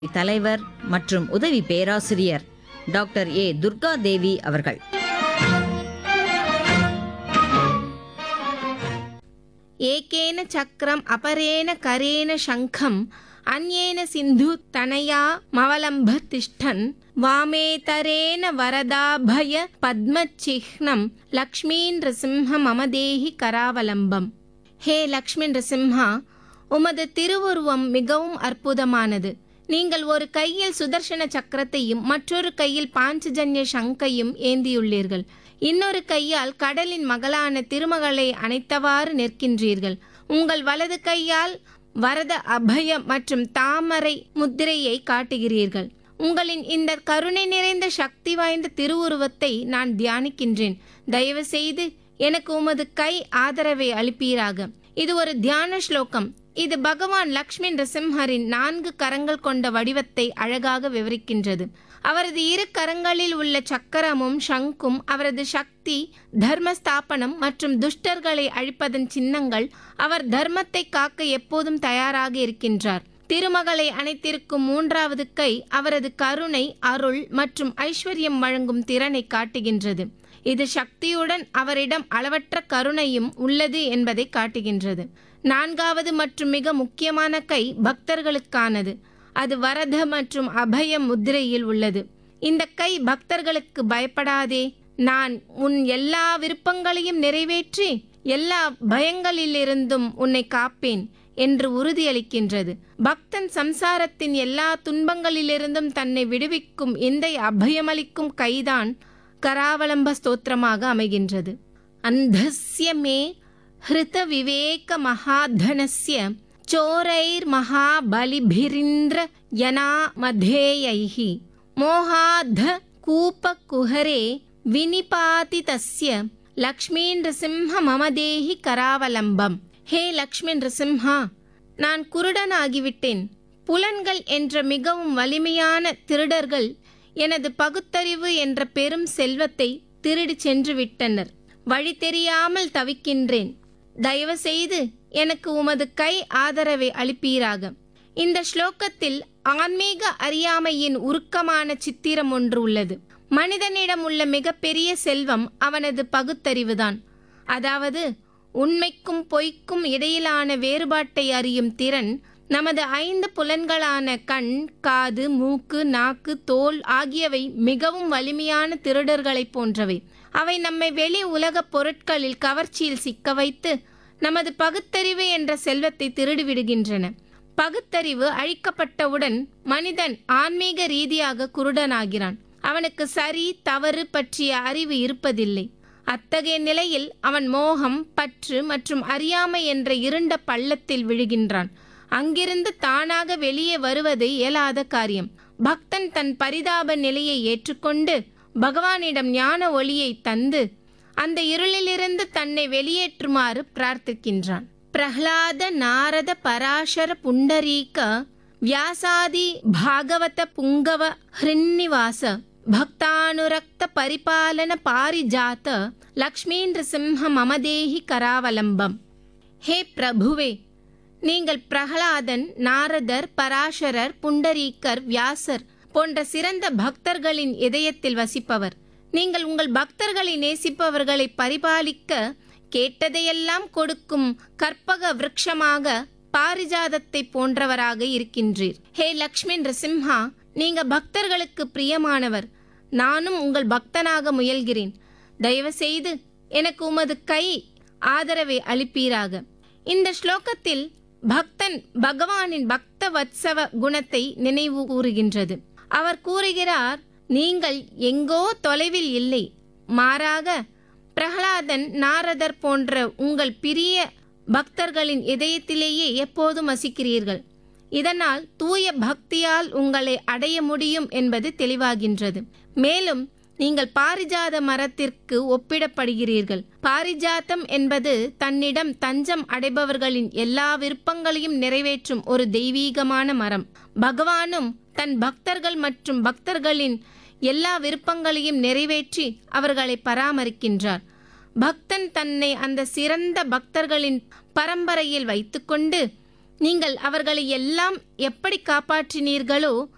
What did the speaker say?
தலைவர் மற்றும் உதவி பேராசிரியர் டாக்டர் ஏ துர்கா தேவி அவர்கள் ఏకేన చక్రం అపరేణ కరేణ శంఖం అన్యేన సింధు తనయా మవలంబ తిష్టన్ వామేతరేణ వరదాభయ పద్మచిహ్నం లక్ష్మీన్ నృసింహ మమ దేహి కరావలంబం ஹே லக்ஷ்மி நரசிம்ஹா உமது திருவுருவம் மிகவும் அற்புதமானது நீங்கள் ஒரு கையில் சுதர்சன சக்கரத்தையும் மற்றொரு கையில் பாஞ்சஜன்ய சங்கையும் ஏந்தியுள்ளீர்கள் இன்னொரு கையால் கடலின் மகளான திருமகளை அணைத்தவாறு நிற்கின்றீர்கள் உங்கள் வலது கையால் வரத அபய மற்றும் தாமரை முத்திரையை காட்டுகிறீர்கள் உங்களின் இந்த கருணை நிறைந்த சக்தி வாய்ந்த திருவுருவத்தை நான் தியானிக்கின்றேன் தயவு செய்து எனக்கு உமது கை ஆதரவை அளிப்பீராக இது ஒரு தியான ஸ்லோகம் இது பகவான் லக்ஷ்மி நரசிம்ஹரின் நான்கு கரங்கள் கொண்ட வடிவத்தை அழகாக விவரிக்கின்றது அவரது இரு கரங்களில் உள்ள சக்கரமும் சங்கும் அவரது சக்தி தர்ம ஸ்தாபனம் மற்றும் துஷ்டர்களை அழிப்பதன் சின்னங்கள் அவர் தர்மத்தை காக்க எப்போதும் தயாராக இருக்கின்றார் திருமகளை அணைத்திருக்கும் மூன்றாவது கை அவரது கருணை அருள் மற்றும் ஐஸ்வர்யம் வழங்கும் திறனை காட்டுகின்றது இது சக்தியுடன் அவரிடம் அளவற்ற கருணையும் உள்ளது என்பதை காட்டுகின்றது நான்காவது மற்றும் மிக முக்கியமான கை பக்தர்களுக்கானது அது வரத மற்றும் அபய முத்திரையில் உள்ளது இந்த கை பக்தர்களுக்கு பயப்படாதே நான் உன் எல்லா விருப்பங்களையும் நிறைவேற்றி எல்லா பயங்களிலிருந்தும் உன்னை காப்பேன் என்று உறுதியளிக்கின்றது பக்தன் சம்சாரத்தின் எல்லா துன்பங்களிலிருந்தும் தன்னை விடுவிக்கும் இந்த அபயமளிக்கும் கைதான் கராவலம்ப ஸ்தோத்திரமாக அமைகின்றது அந்தஸ்ய மே ஹிருத விவேக மகாதனஸ்ய சோரைர் மகாபலிபிரிந்திர யனா மதேயைஹி மோகாத கூப குஹரே வினிபாதி தஸ்ய லக்ஷ்மீ நரசிம்ஹ மம தேஹி கராவலம்பம் ஹே லக்ஷ்மி நரசிம்ஹா நான் குருடனாகிவிட்டேன் புலன்கள் என்ற மிகவும் வலிமையான திருடர்கள் எனது பகுத்தறிவு என்ற பெரும் செல்வத்தை திருடிச் சென்று விட்டனர் வழி தெரியாமல் தவிக்கின்றேன் தயவு செய்து எனக்கு உமது கை ஆதரவை அளிப்பீராக இந்த ஸ்லோகத்தில் ஆன்மீக அறியாமையின் உருக்கமான சித்திரம் ஒன்று உள்ளது மனிதனிடம் உள்ள மிகப்பெரிய செல்வம் அவனது பகுத்தறிவுதான் அதாவது உண்மைக்கும் பொய்க்கும் இடையிலான வேறுபாட்டை அறியும் திறன் நமது ஐந்து புலன்களான கண் காது மூக்கு நாக்கு தோல் ஆகியவை மிகவும் வலிமையான திருடர்களைப் போன்றவை அவை நம்மை வெளி உலகப் பொருட்களில் கவர்ச்சியில் சிக்க வைத்து நமது பகுத்தறிவு என்ற செல்வத்தை திருடிவிடுகின்றன பகுத்தறிவு அழிக்கப்பட்டவுடன் மனிதன் ஆன்மீக ரீதியாக குருடனாகிறான் அவனுக்கு சரி தவறு பற்றிய அறிவு இருப்பதில்லை அத்தகைய நிலையில் அவன் மோகம் பற்று மற்றும் அறியாமை என்ற இருண்ட பள்ளத்தில் விழுகின்றான் அங்கிருந்து தானாக வெளியே வருவது இயலாத காரியம் பக்தன் தன் பரிதாப நிலையை ஏற்றுக்கொண்டு பகவானிடம் ஞான ஒளியை தந்து அந்த இருளிலிருந்து தன்னை வெளியேற்றுமாறு பிரார்த்திக்கின்றான் பிரஹ்லாத நாரத பராசர புண்டரீக வியாசாதி பாகவத புங்கவ ஹிருன்னிவாச பக்தானுரக்த பரிபாலன பாரிஜாத லக்ஷ்மீ நரசிம்ஹ மமதேஹி கராவலம்பம் ஹே பிரபுவே நீங்கள் பிரகலாதன் நாரதர் பராசரர் புண்டரீக்கர் வியாசர் போன்ற சிறந்த பக்தர்களின் இதயத்தில் வசிப்பவர் நீங்கள் உங்கள் பக்தர்களை நேசிப்பவர்களை பரிபாலிக்க கேட்டதையெல்லாம் கொடுக்கும் கற்பக விருட்சமாக பாரிஜாதத்தை போன்றவராக இருக்கின்றீர் ஹே லக்ஷ்மி நரசிம்ஹா நீங்க பக்தர்களுக்கு பிரியமானவர் நானும் உங்கள் பக்தனாக முயல்கிறேன் தயவு செய்து எனக்கு உமது கை ஆதரவை அளிப்பீராக இந்த ஸ்லோகத்தில் பக்தன் பகவானின் பக்த வத்சவ குணத்தை நினைவு கூறுகின்றது அவர் கூறுகிறார் நீங்கள் எங்கோ தொலைவில் இல்லை மாறாக பிரகலாதன் நாரதர் போன்ற உங்கள் பிரிய பக்தர்களின் இதயத்திலேயே எப்போதும் வசிக்கிறீர்கள் இதனால் தூய பக்தியால் உங்களை அடைய முடியும் என்பது தெளிவாகின்றது மேலும் நீங்கள் பாரிஜாத மரத்திற்கு ஒப்பிடப்படுகிறீர்கள் பாரிஜாத்தம் என்பது தன்னிடம் தஞ்சம் அடைபவர்களின் எல்லா விருப்பங்களையும் நிறைவேற்றும் ஒரு தெய்வீகமான மரம் பகவானும் தன் பக்தர்கள் மற்றும் பக்தர்களின் எல்லா விருப்பங்களையும் நிறைவேற்றி அவர்களை பராமரிக்கின்றார் பக்தன் தன்னை அந்த சிறந்த பக்தர்களின் பரம்பரையில் வைத்துக்கொண்டு நீங்கள் அவர்களை எல்லாம் எப்படி காப்பாற்றினீர்களோ